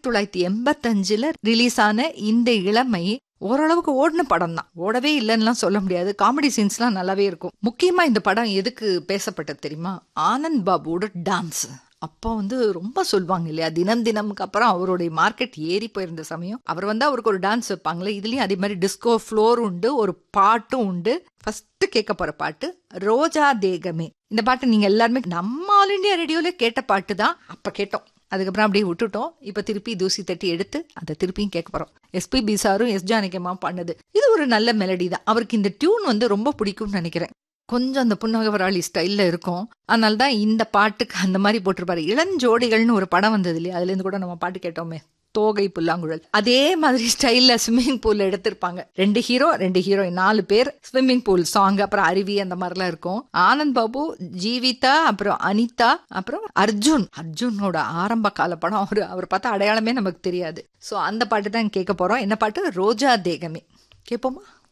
தொள்ளாயிரத்தி எண்பத்தஞ்சுல ரிலீஸ் ஆன இந்த இளமை ஓரளவுக்கு ஓடின படம் தான் ஓடவே இல்லைன்னுலாம் சொல்ல முடியாது காமெடி சீன்ஸ்லாம் நல்லாவே இருக்கும் முக்கியமா இந்த படம் எதுக்கு பேசப்பட்டது தெரியுமா ஆனந்த் பாபுவோட டான்ஸ் அப்போ வந்து ரொம்ப சொல்லுவாங்க இல்லையா தினம் தினம்க்கு அப்புறம் அவருடைய மார்க்கெட் ஏறி போயிருந்த சமயம் அவர் வந்து அவருக்கு ஒரு டான்ஸ் வைப்பாங்களே இதுலயும் அதே மாதிரி டிஸ்கோ ஃப்ளோர் உண்டு ஒரு பாட்டும் உண்டு ஃபர்ஸ்ட் கேட்க போற பாட்டு ரோஜா தேகமே இந்த பாட்டு நீங்க எல்லாருமே நம்ம ஆல் இண்டியா ரேடியோல கேட்ட பாட்டு தான் அப்ப கேட்டோம் அதுக்கப்புறம் அப்படியே விட்டுட்டோம் இப்ப திருப்பி தூசி தட்டி எடுத்து அதை திருப்பியும் கேட்க போறோம் எஸ்பிபி சாரும் எஸ் ஜானகியம்மா பண்ணது இது ஒரு நல்ல மெலடி தான் அவருக்கு இந்த டியூன் வந்து ரொம்ப பிடிக்கும்னு நினைக்கிறேன் கொஞ்சம் அந்த புன்னகவராளி ஸ்டைல்ல இருக்கும் அதனால தான் இந்த பாட்டுக்கு அந்த மாதிரி போட்டிருப்பாரு இளஞ்சோடிகள்னு ஒரு படம் வந்தது இல்லையா அதுல இருந்து கூட நம்ம பாட்டு கேட்டோமே தோகை புல்லாங்குழல் அதே மாதிரி ஸ்டைல்ல ஸ்விம்மிங் பூல்ல எடுத்திருப்பாங்க ரெண்டு ஹீரோ ரெண்டு ஹீரோயின் நாலு பேர் ஸ்விம்மிங் பூல் சாங் அப்புறம் அருவி அந்த மாதிரிலாம் இருக்கும் ஆனந்த் பாபு ஜீவிதா அப்புறம் அனிதா அப்புறம் அர்ஜுன் அர்ஜுனோட ஆரம்ப கால படம் அவரு அவர் பார்த்தா அடையாளமே நமக்கு தெரியாது ஸோ அந்த பாட்டு தான் கேட்க போறோம் என்ன பாட்டு ரோஜா தேகமே கேட்போமா